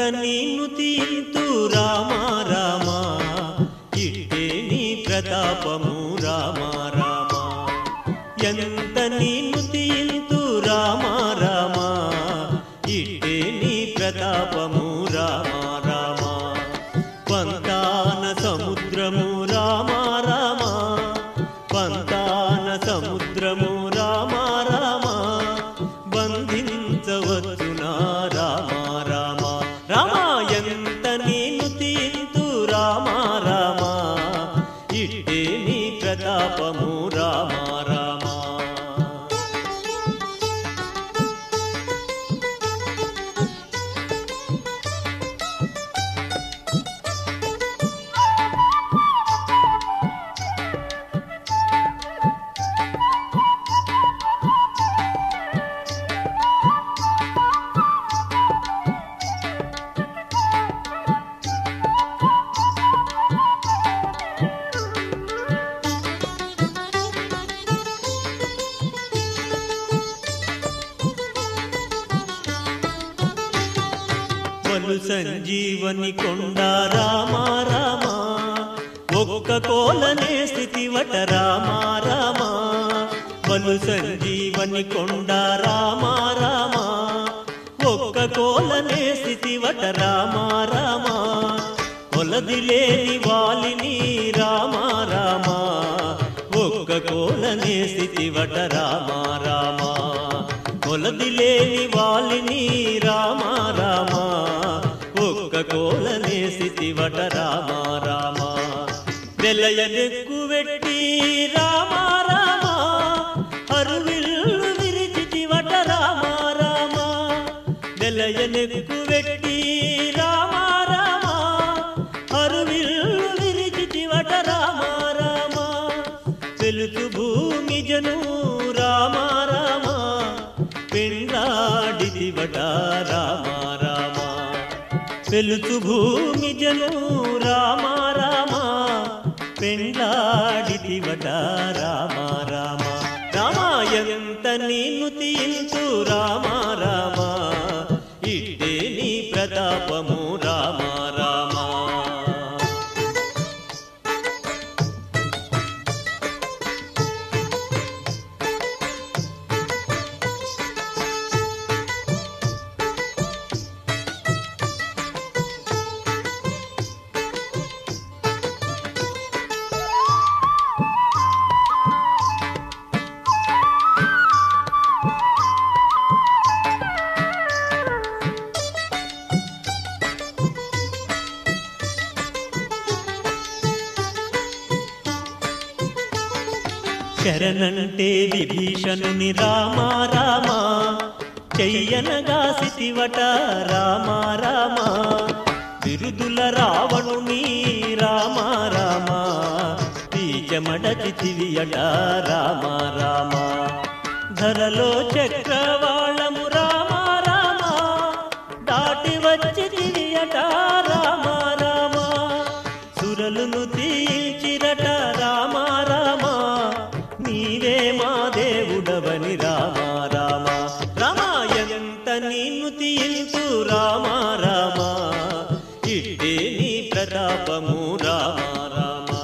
నిన్ను తీంతు రామా రామా ఇట్టే నీ ప్రతాపము రామా రామా ఎంత నిన్ను తీంతు రామా రామా ఇట్టే నీ ప్రతాపము రామా రామా పంతాన సముద్రము రామా రామా పంతాన సముద్రము రామా రామా బంధించవచ్చునా రామా రామా రామా ఎంత నేను తీంతు రామా రామా ఇట్టే నీ ప్రతాపము రామా రామా వలు సంజీవని కొండ రామా రామా ఒక్క కోలనే స్థితి వట రామా రామా వలు సంజీవని కొండ రామా రామా ఒక్క కోలనే స్థితి వట రామా రామా కొలది లేని వాలిని రామా రామా ఒక్క కోలనే స్థితి వట రామా రామా కొలది లేని వాలిని రామా రామా ఒక్క కోలనే స్థితి వట రామా రామా వెలయనెక్కు వెట్టి రామా రామా అరువిల్లు విరిచితి వట రామా రామా వెలయనెక్కు వెట్టి రామా రామా అరువిల్లు విరిచితి వట రామా రామా వెలుతు భూమి జను రామా రామా పెండాడిదివట రామా రామా వెలుతు భూమి జను రామా రామా పెండాడిదివట రామా రామా రామా ఎంత నిన్ను తీంతు రామా రామా ఇట్టే నీ ప్రతాపము రామా రామా శరణంటే విభీషణుని రామా రామా చెయ్యనగా సిటివట రామా రామా బిరుదుల రావణుని రామా రామా పీచమడచితివియట రామా రామా ధరలో చక్రవాళము రామా రామా దాటి వచ్చి తిరియట రామా రామా సురలును తీల్చిరట రామా రామా నీవే మా దేవుడవని రామా రామా రామా ఎంత నిన్ను తీల్చు రామా రామా ఇట్టే నీ ప్రతాపము రామా రామా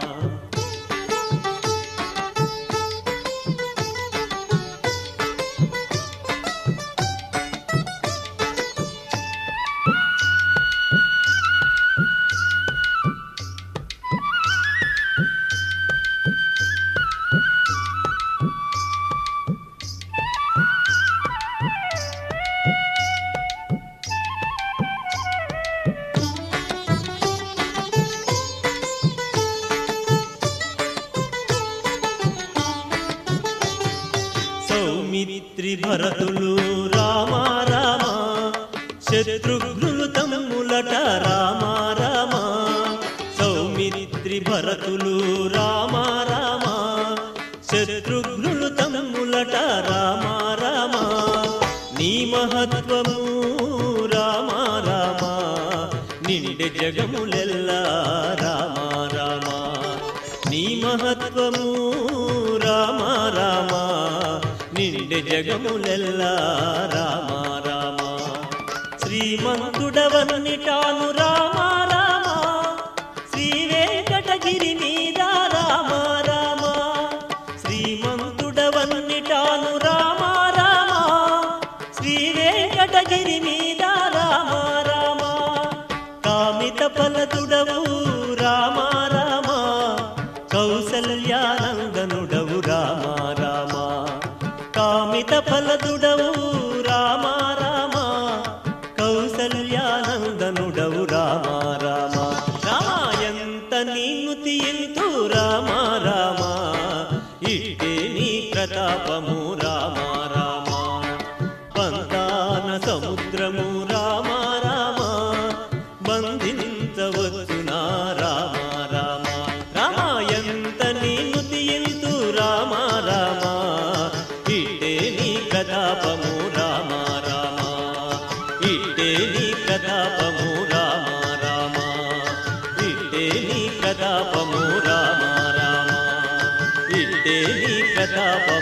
సౌమిత్రి భరతులు రామా రామా శత్రుఘ్నులు తమ్ములట రామా రామా సౌమిత్రి భరతులు రామా రామా శత్రుఘ్నులు తమ్ములట రామా రామా నీ మహత్వము రామా రామా నిండె జగములెల్లా రామా రామా నీ మహత్వము రామా రామా నిండె జగములెల్లా రామా రామా శ్రీమంతుడవన్న అమిత ఫలదుడవు రామ రామ కౌసల్యానందనుడవు రామ రామ రామ ఎంత నిన్ను తీయంతు రామ రామ ఇట్టే నీ ప్రతాపము రామ రామ పంతాన సముద్రము రామ రామ బంధించవచ్చునా రామ రామ రామ ఎంత నిన్ను తీయంతు రామ రామ ఇట్టే నీ ప్రతాపము రామ రామ ఇట్టే నీ ప్రతాపము రామ రామ ఇట్టే నీ ప్రతాపము రామ రామ ఇట్టే నీ ప్రతాపము